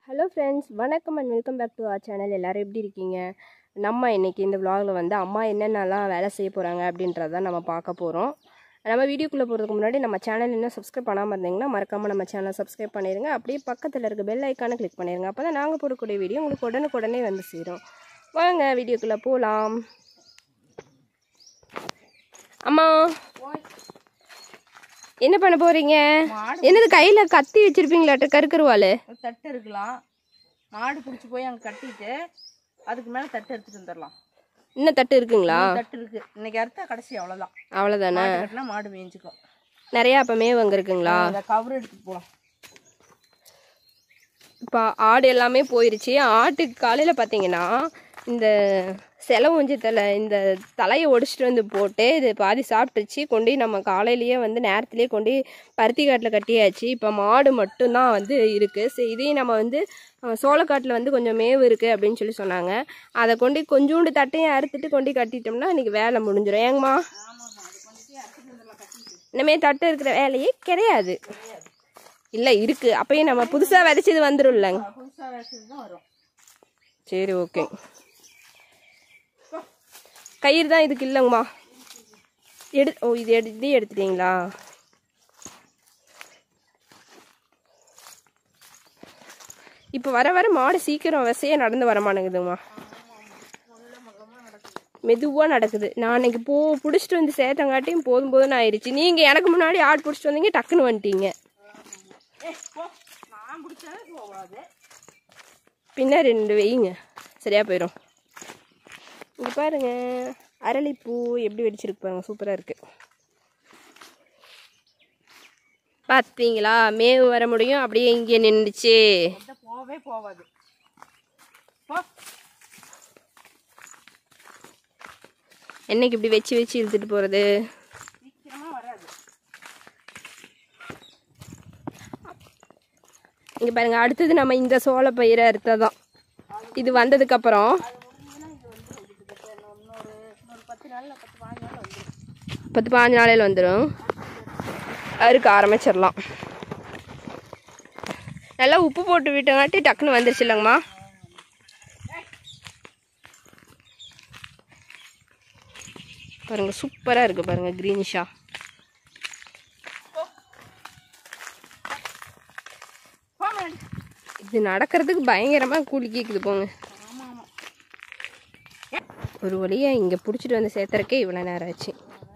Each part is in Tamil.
ஹலோ ஃப்ரெண்ட்ஸ் வணக்கம் and welcome back to our channel எல்லோரும் எப்படி இருக்கீங்க நம்ம இன்னைக்கு இந்த vlogல வந்து அம்மா என்னென்னலாம் வேலை செய்ய போகிறாங்க அப்படின்றத நம்ம பார்க்க போகிறோம் நம்ம வீடியோக்குள்ளே போகிறதுக்கு முன்னாடி நம்ம சேனல் இன்னும் சப்ஸ்கிரைப் பண்ணாமல் இருந்தீங்கன்னா மறக்காமல் நம்ம சேனலை சப்ஸ்கிரைப் பண்ணிடுங்க அப்படியே பக்கத்தில் இருக்க பெல் ஐக்கானை கிளிக் பண்ணிடுங்க அப்போ தான் நாங்கள் போடக்கூடிய வீடியோ உங்களுக்கு உடனுக்குடனே வந்து சேரும் வாங்க வீடியோக்குள்ளே போகலாம் அம்மா என்ன பண்ண போகிறீங்க மாடு என்னது கையில் கத்தி வச்சுருப்பீங்களாட்ட கருக்கருவாள் ஒரு தட்டு இருக்கலாம் மாடு பிடிச்சி போய் அங்கே கட்டிட்டு அதுக்கு மேலே தட்டு எடுத்துட்டு வந்துடலாம் இன்னும் தட்டு இருக்குங்களா இன்னும் தட்டு இருக்கு இன்னைக்கு அறுத்தா கடைசி அவ்வளோதான் அவ்வளோதானே மாடு கட்டினா மாடு மேய்ஞ்சிக்கும் நிறையா அப்போ மேவு அங்கே இருக்குங்களா அதை கவர் எடுத்துட்டு போகலாம் இப்போ ஆடு எல்லாமே போயிருச்சு ஆட்டுக்கு காலையில் பார்த்தீங்கன்னா இந்த செலவுஞ்சி தலை இந்த தலையை ஒடிச்சிட்டு வந்து போட்டு இது பாதி சாப்பிட்டுச்சு கொண்டு போய் நம்ம காலையிலேயே வந்து நேரத்துலேயே கொண்டு போய் பருத்தி காட்டில் கட்டியாச்சு இப்போ மாடு மட்டும்தான் வந்து இருக்குது சரி இதையும் நம்ம வந்து அஹ், சோளக்காட்டில் வந்து கொஞ்சம் மேவு இருக்குது அப்படின்னு சொல்லி சொன்னாங்க அதை கொண்டு போய் கொஞ்சோண்டு தட்டையும் அறுத்துட்டு கொண்டு போய் கட்டிட்டோம்னா இன்றைக்கி வேலை முடிஞ்சிடும் ஏங்கம்மா இனிமே தட்டு இருக்கிற வேலையே கிடையாது இல்லை இருக்குது அப்பயும் நம்ம புதுசாக விதைச்சது வந்துடும்லங்க புதுசாக வச்சது தான் வரும் சரி ஓகே கயிறு தான் இதுக்கு இல்லைங்கம்மா எடு ஓ இது எடு இதே எடுத்துட்டீங்களா இப்போ வர வர மாடு சீக்கிரம் விசையே நடந்து வர மாட்டேங்குதுங்கம்மா மெதுவாக நடக்குது நான் அன்னைக்கு போ பிடிச்சிட்டு வந்து சேர்த்தங்காட்டியும் போதும் போதும்னு ஆயிடுச்சு நீங்கள் எனக்கு முன்னாடி ஆடு பிடிச்சிட்டு வந்தீங்க டக்குன்னு வந்துட்டீங்க நான் பிடிச்சாலே போகாது பின்ன ரெண்டு வைங்க சரியா போயிடும் இங்கே பாருங்க அரளிப்பூ எப்படி வெடிச்சிருக்கு பாருங்க சூப்பராக இருக்கு பார்த்தீங்களா மேவு வர முடியும் அப்படியே இங்கே நின்றுச்சு எந்த போகவே போகாது போ என்னைக்கு இப்படி வச்சு வச்சு இழுத்துட்டு போகிறது சீக்கிரமாக வராது இங்கே பாருங்க அடுத்தது நம்ம இந்த சோள பயிரை அறுத்ததான் இது வந்ததுக்கப்புறம் இன்னொரு இன்னொரு பத்து நாளில் பத்து பாஞ்சு நாள் வந்துடும் பத்து பாஞ்சு நாளையில் வந்துடும் அறுக்க ஆரம்பிச்சிடலாம் நல்லா உப்பு போட்டு விட்டங்காட்டி டக்குன்னு வந்துருச்சு இல்லைங்கம்மா பாருங்க சூப்பராக இருக்குது பாருங்க க்ரீனிஷா போ மேடம் இது நடக்கிறதுக்கு பயங்கரமாக கூலி கேட்குது போங்க ஆமாம் ஆமாம் ஒரு வழியாக இங்கே பிடிச்சிட்டு வந்து சேர்த்துறக்கே இவ்வளோ நேரம் ஆச்சு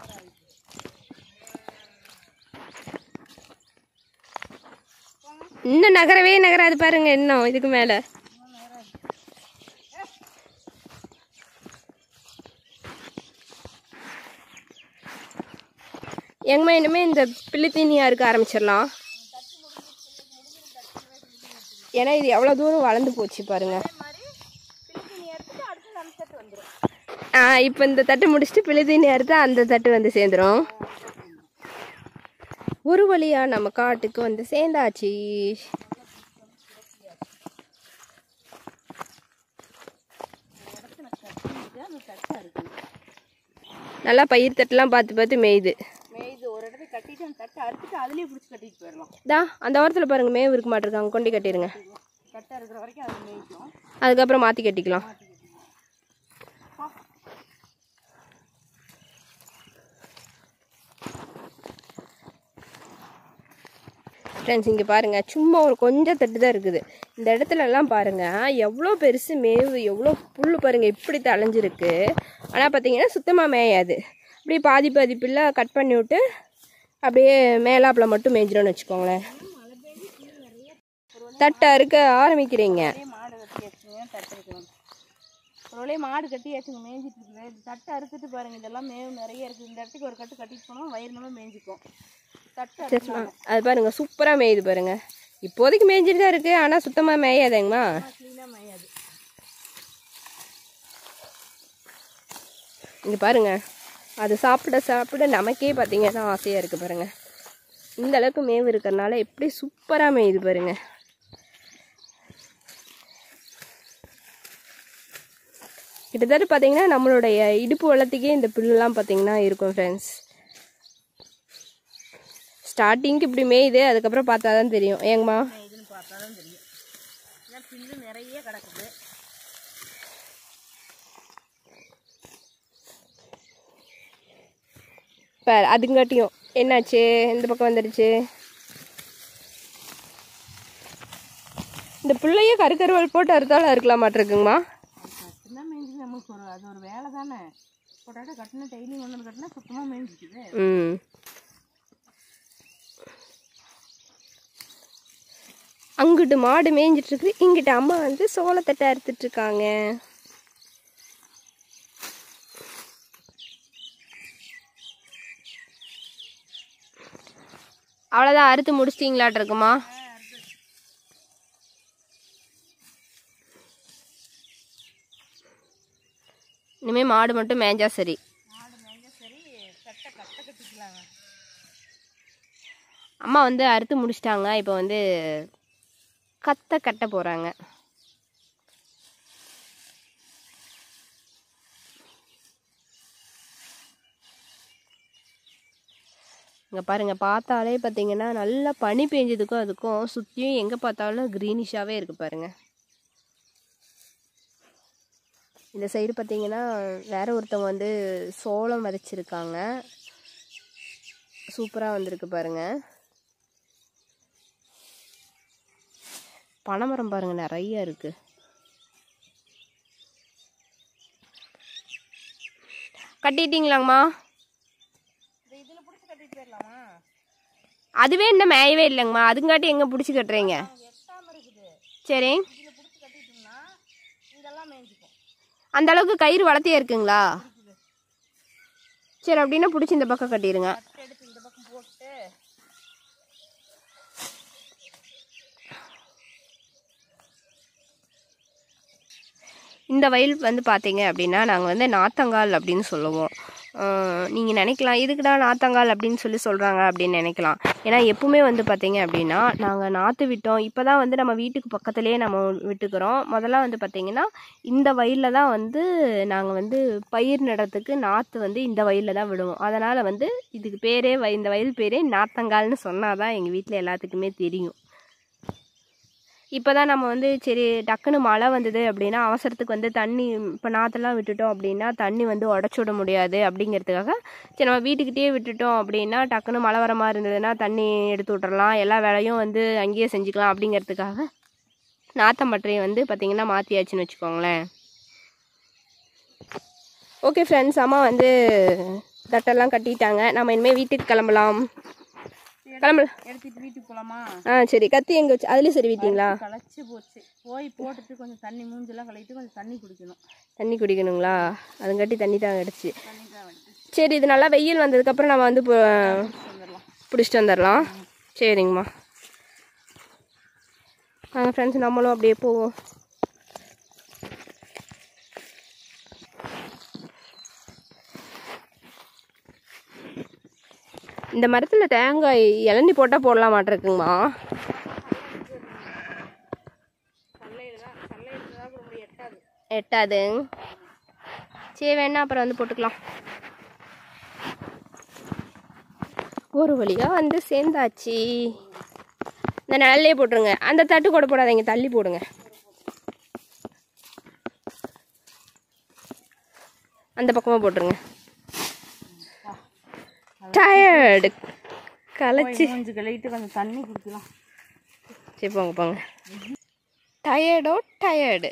இன்னும் நகரவே நகராது பாருங்க இன்னும் இதுக்கு மேலே எங்கம்மா இனிமே இந்த பிள்ளைத்தீனியா இருக்க ஆரம்பிச்சிடலாம் ஏன்னா இது எவ்வளோ தூரம் வளர்ந்து போச்சு பாருங்க ஆ இப்போ இந்த தட்டு முடிச்சுட்டு பிள்ளைத்தீனி அறுத்து அந்த தட்டு வந்து சேர்ந்துரும் ஒரு வழியா நம்ம காட்டுக்கு வந்து சேர்ந்தாச்சு நல்லா பயிர் தட்டுலாம் பார்த்து பார்த்து மேயுது மேய்து ஒரு இடத்துல கட்டிட்டு அந்த தட்டை அறுத்துட்டு அதுலேயே பிடிச்சி கட்டிட்டு போயிடலாம் தா அந்த ஓரத்தில் பாருங்க மேவு இருக்க மாட்டிருக்காங்க கொண்டு கட்டிடுங்க கட்டை இருக்கிற வரைக்கும் அது மேய்க்கும் அதுக்கப்புறம் மாற்றி கட்டிக்கலாம் ஃப்ரெண்ட்ஸ் இங்கே பாருங்கள் சும்மா ஒரு கொஞ்சம் தட்டு தான் இருக்குது இந்த இடத்துல எல்லாம் பாருங்கள் எவ்வளோ பெருசு மேவு எவ்வளோ புல் பாருங்கள் இப்படி தளைஞ்சிருக்கு ஆனால் பார்த்தீங்கன்னா சுத்தமாக மேயாது அப்படியே பாதி பாதி பில்லை கட் பண்ணி விட்டு அப்படியே மேலாப்பில் மட்டும் மேய்ஞ்சிரோன்னு வச்சுக்கோங்களேன் தட்டை அறுக்க ஆரம்பிக்கிறீங்க ஒரே மாடு கட்டியாச்சுங்க தட்டு இருக்கணும் ஒரு வழியே மாடு கட்டியாச்சுங்க மேய்ஞ்சிட்டு இருக்குது இந்த தட்டை அறுத்துட்டு பாருங்க இதெல்லாம் மேவு நிறைய இருக்குது இந்த இடத்துக்கு ஒரு கட்டு கட்டிட்டு போனோம் வயிறு நம்ம மேய்ஞ்சிக்கும் தட்டு அறுத்து அது பாருங்க சூப்பராக மேயுது பாருங்க இப்போதைக்கு மேய்ஞ்சிட்டு தான் இருக்கு ஆனால் சுத்தமாக மேயாதேங்கம்மா க்ளீனாக மேயாது இங்கே பாருங்க அது சாப்பிட சாப்பிட நமக்கே பார்த்தீங்கன்னா ஆசையாக இருக்குது பாருங்க இந்த அளவுக்கு மேவு இருக்கிறனால எப்படி சூப்பராக மேயுது பாருங்க கிட்டத்தட்ட பார்த்தீங்கன்னா நம்மளுடைய இடுப்பு வளத்துக்கே இந்த புல்லெல்லாம் பார்த்தீங்கன்னா இருக்கும் ஃப்ரெண்ட்ஸ் ஸ்டார்டிங்க்கு இப்படி மேயுது அதுக்கப்புறம் பார்த்தா தான் தெரியும் ஏங்கம்மா இதுன்னு பார்த்தா தான் தெரியும் ஏன்னா பில்லு நிறைய கிடக்குது இப்போ அதுங்காட்டியும் என்னாச்சு இந்த பக்கம் வந்துடுச்சு இந்த பிள்ளைய கருக்கருவல் போட்டு அறுத்தாலும் அறுக்கலாம் மாட்டிருக்குங்கம்மா கட்டுனா மேய்ஞ்சி நமக்கு ஒரு அது ஒரு வேலை தானே போட்டாட்ட கட்டினா டெய்லி ஒன்று கட்டினா சுத்தமாக மேய்ஞ்சிக்குது ம் அங்கிட்டு மாடு மேய்ஞ்சிட்டு இருக்கு இங்கிட்ட அம்மா வந்து சோளத்தட்டை அறுத்துட்டு இருக்காங்க அவ்வளோதான் அறுத்து முடிச்சிட்டிங்களாட்டு இருக்குமா இனிமே மாடு மட்டும் மேய்ஞ்சா சரி மாடு மேய்ஞ்சா சரி கட்டை கட்டை கட்டிக்கலாங்க அம்மா வந்து அறுத்து முடிச்சிட்டாங்க இப்போ வந்து கத்தை கட்ட போகிறாங்க இங்கே பாருங்க பார்த்தாலே பார்த்தீங்கன்னா நல்லா பனி பெஞ்சதுக்கும் அதுக்கும் சுற்றியும் எங்கே பார்த்தாலும் க்ரீனிஷாகவே இருக்கு பாருங்க இந்த சைடு பார்த்தீங்கன்னா வேற ஒருத்தவங்க வந்து சோளம் விதைச்சிருக்காங்க சூப்பராக வந்திருக்கு பாருங்க பனைமரம் பாருங்க நிறைய இருக்கு கட்டிட்டீங்களாங்கம்மா இந்த இதில் பிடிச்சி கட்டிட்டு போயிடலாமா அதுவே இன்னும் மேயவே இல்லைங்கம்மா அதுங்காட்டி எங்கே பிடிச்சி கட்டுறீங்க எட்டாமல் இருக்குது சரி இதில் பிடிச்சி கட்டிட்டோம்னா இதெல்லாம் மேய்ஞ்சிக்கும் அந்த அளவுக்கு கயிறு வளர்த்தியே இருக்குங்களா சரி அப்படின்னா பிடிச்சி இந்த பக்கம் கட்டிடுங்க கட்டை எடுத்து இந்த பக்கம் போட்டு இந்த வயல் வந்து பார்த்தீங்க அப்படின்னா நாங்கள் வந்து நாத்தங்கால் அப்படின்னு சொல்லுவோம் நீங்கள் நினைக்கலாம் இதுக்குடா நாத்தங்கால் அப்படின்னு சொல்லி சொல்கிறாங்க அப்படின்னு நினைக்கலாம் ஏன்னா எப்பவுமே வந்து பார்த்தீங்க அப்படின்னா நாங்கள் நாற்று விட்டோம் இப்போ தான் வந்து நம்ம வீட்டுக்கு பக்கத்துலேயே நம்ம விட்டுக்கிறோம் முதல்ல வந்து பார்த்தீங்கன்னா இந்த வயலில் தான் வந்து நாங்கள் வந்து பயிர் நடுறதுக்கு நாற்று வந்து இந்த வயலில் தான் விடுவோம் அதனால் வந்து இதுக்கு பேரே வய- இந்த வயல் பேரே நாத்தங்கால்னு சொன்னால் தான் எங்கள் வீட்டில் எல்லாத்துக்குமே தெரியும் இப்போ தான் நம்ம வந்து சரி டக்குன்னு மழை வந்தது அப்படின்னா அவசரத்துக்கு வந்து தண்ணி இப்போ நாற்றெல்லாம் விட்டுட்டோம் அப்படின்னா தண்ணி வந்து உடச்சி விட முடியாது அப்படிங்கிறதுக்காக சரி நம்ம வீட்டுக்கிட்டேயே விட்டுட்டோம் அப்படின்னா டக்குன்னு மழை வர மாதிரி இருந்ததுன்னா தண்ணி எடுத்து விட்டுறலாம் எல்லா வேலையும் வந்து அங்கேயே செஞ்சுக்கலாம் அப்படிங்கிறதுக்காக நாத்தம்பற்றையை வந்து பார்த்திங்கன்னா மாற்றியாச்சுன்னு வச்சுக்கோங்களேன் ஓகே ஃப்ரெண்ட்ஸ் அம்மா வந்து தட்டெல்லாம் கட்டிட்டாங்க நம்ம இனிமேல் வீட்டுக்கு கிளம்பலாம் கிளம்பலாம் எடுத்துட்டு வீட்டுக்கு போகலாமா ஆ சரி கத்தி எங்கே வச்சு அதுலேயும் சரி வீட்டிங்களா களைச்சி போச்சு போய் போட்டுட்டு கொஞ்சம் தண்ணி மூஞ்செல்லாம் கழுவிட்டு கொஞ்சம் தண்ணி குடிக்கணும் தண்ணி குடிக்கணுங்களா அதுங்காட்டி தண்ணி தான் கிடச்சி தண்ணி தான் வந்துட்டு சரி இது நல்லா வெயில் வந்ததுக்கப்புறம் நம்ம வந்து இப்போ வந்துடலாம் பிடிச்சிட்டு வந்துடலாம் சரிங்கம்மா வாங்க ஃப்ரெண்ட்ஸ் நம்மளும் அப்படியே போவோம் இந்த மரத்தில் தேங்காய் இளநி போட்டால் போடலாம் மாட்டிருக்குங்கம்மா எட்டாது சரி வேணா அப்புறம் வந்து போட்டுக்கலாம் ஒரு வழியாக வந்து சேர்ந்தாச்சு இந்த நிழல்லே போட்டுருங்க அந்த தட்டு கூட போடாதீங்க தள்ளி போடுங்க அந்த பக்கமாக போட்டுருங்க டயர்டு களைச்சி போய் மூஞ்சி கழுவிட்டு கொஞ்சம் தண்ணி குடிக்கலாம் சரி போங்க போங்க டயர்டோ டயர்டு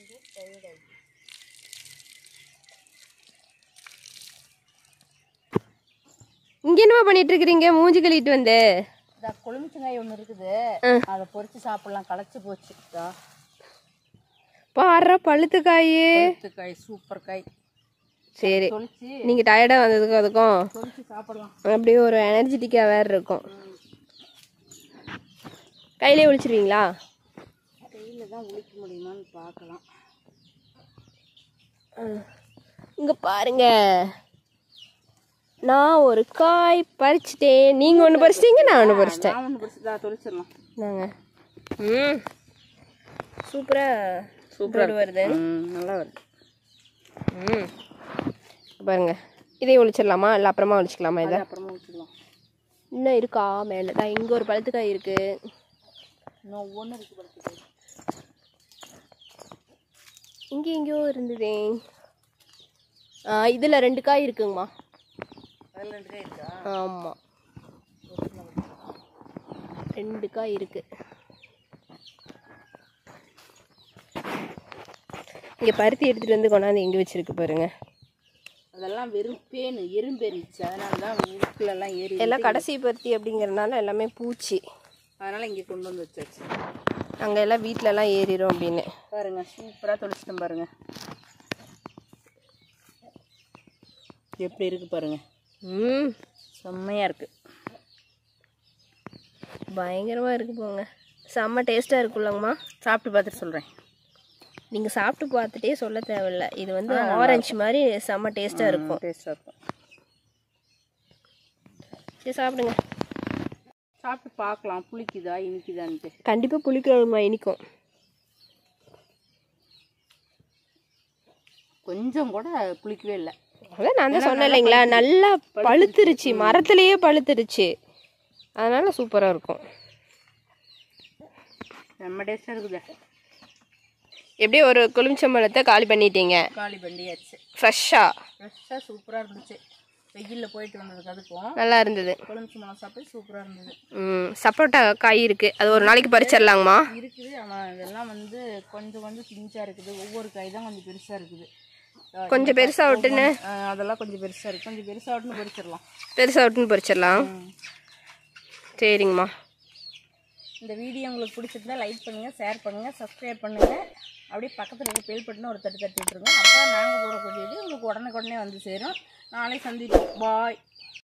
இங்க என்னமா பண்ணிட்டு இருக்கிறீங்க மூஞ்சி கழுவிட்டு வந்து இந்த கொழுமிச்சங்காய் ஒன்று இருக்குது ஆ. அதை பொரிச்சு சாப்பிடலாம் களைச்சி போச்சு இதா, பாடுற பழுத்து காய் காய் சூப்பர் காய் சரி தொளிச்சு நீங்க டயர்டா வந்ததுக்கும் அதுக்கும் பொரிச்சு சாப்பிடலாம் அப்படியே ஒரு எனர்ஜெட்டிக்கா வேற இருக்கும் கையிலே ஒழிச்சிருவீங்களா கையில் தான் உளிக்க முடியுமான்னு பார்க்கலாம் இங்க பாருங்க நான் ஒரு காய் பறிச்சிட்டேன் நீங்க ஒன்று பறிச்சிட்டீங்க நான் ஒன்று பறிச்சிட்டேன் நான் ஒன்று பொரிச்சு தான் தொளிச்சிடலாம் நாங்க ம் சூப்பரா சூப்பராக வருது நல்லா வருது ம் பாருங்க இதை ஒழிச்சிடலாமா இல்லை அப்புறமா ஒழிச்சிக்கலாமா இதை அது அப்புறமா ஊற்றிக்கலாம் இன்னும் இருக்கா மேலே தான் இங்கே ஒரு பழுத்துக்காய் இருக்கு இன்னும் ஒவ்வொன்றும் இருக்கு படுத்து இங்கே எங்கேயோ இருந்ததே ஆ இதில் ரெண்டு காய் இருக்குங்கம்மா அதில் ரெண்டு காய் இருக்கா ஆமாம் ரெண்டு காய் இருக்கு இங்கே பருத்தி எடுத்துகிட்டு வந்து கொண்டாந்து எங்கே வச்சிருக்கு பாருங்க அதெல்லாம் வெறும் பேனு எறும்பேறிச்சு அதனால தான் உருக்குலெல்லாம் ஏறி எல்லாம் கடைசி பருத்தி அப்படிங்கிறதுனால எல்லாமே பூச்சி அதனால் இங்கே கொண்டு வந்து வச்சாச்சு அங்கே எல்லாம் வீட்டிலலாம் ஏறிடும் அப்படின்னு பாருங்க சூப்பராக தொளிச்சிட்டோம் பாருங்க எப்படி இருக்கு பாருங்க ம் செம்மையாக இருக்கு பயங்கரமாக இருக்கு போங்க செம்ம டேஸ்ட்டாக இருக்குல்லங்கம்மா சாப்பிட்டு பார்த்துட்டு சொல்கிறேன் நீங்கள் சாப்பிட்டு பார்த்துட்டே சொல்ல தேவையில்ல இது வந்து ஆரஞ்சு மாதிரி செம்ம டேஸ்ட்டாக இருக்கும் டேஸ்ட்டாக இருக்கும் சரி சாப்பிடுங்க சாப்பிட்டு பார்க்கலாம் புளிக்குதா இனிக்குதான்ட்டு கண்டிப்பாக புளிக்குழம்பு இனிக்கும் கொஞ்சம் கூட புளிக்கவே இல்லை அதான் நான் தான் சொன்னேன் இல்லைங்களா நல்லா பழுத்துருச்சு மரத்துலேயே பழுத்துருச்சு அதனால சூப்பராக இருக்கும் செம்ம டேஸ்ட்டாக இருக்குது எப்படியும் ஒரு குளிச்சம்பழத்தை காலி பண்ணிட்டீங்க காளி பண்டியாச்சு ஃப்ரெஷ்ஷாக ஃப்ரெஷ்ஷாக சூப்பராக இருந்துச்சு வெயிலில் போயிட்டு வந்ததுக்கு அதுக்கும் நல்லா இருந்தது கொழுந்து மலம் சாப்பிட்டு சூப்பராக இருந்தது ம் சப்போட்டா காய் இருக்குது அது ஒரு நாளைக்கு பறிச்சிடலாங்கம்மா இருக்குது ஆனால் இதெல்லாம் வந்து கொஞ்சம் கொஞ்சம் பிஞ்சாக இருக்குது ஒவ்வொரு காய் தான் கொஞ்சம் பெருசாக இருக்குது கொஞ்சம் பெருசாக விட்டுன்னு அஹ் அதெல்லாம் கொஞ்சம் பெருசாக இருக்குது கொஞ்சம் பெருசாக விட்டுன்னு பொரிச்சிடலாம் பெருசாக விட்டுன்னு பறிச்சிடலாம் சரிங்கம்மா இந்த வீடியோ உங்களுக்கு பிடிச்சிருந்தா லைக் பண்ணுங்கள் ஷேர் பண்ணுங்கள் சப்ஸ்கிரைப் பண்ணுங்கள் அப்படியே பக்கத்தில் இருக்க பெல் பட்டனை ஒரு தட்டு தட்டி விட்டுருங்க அப்போ நாங்கள் போடக்கூடியது உங்களுக்கு உடனுக்குடனே வந்து சேரும் நாளை சந்திப்போம் பாய்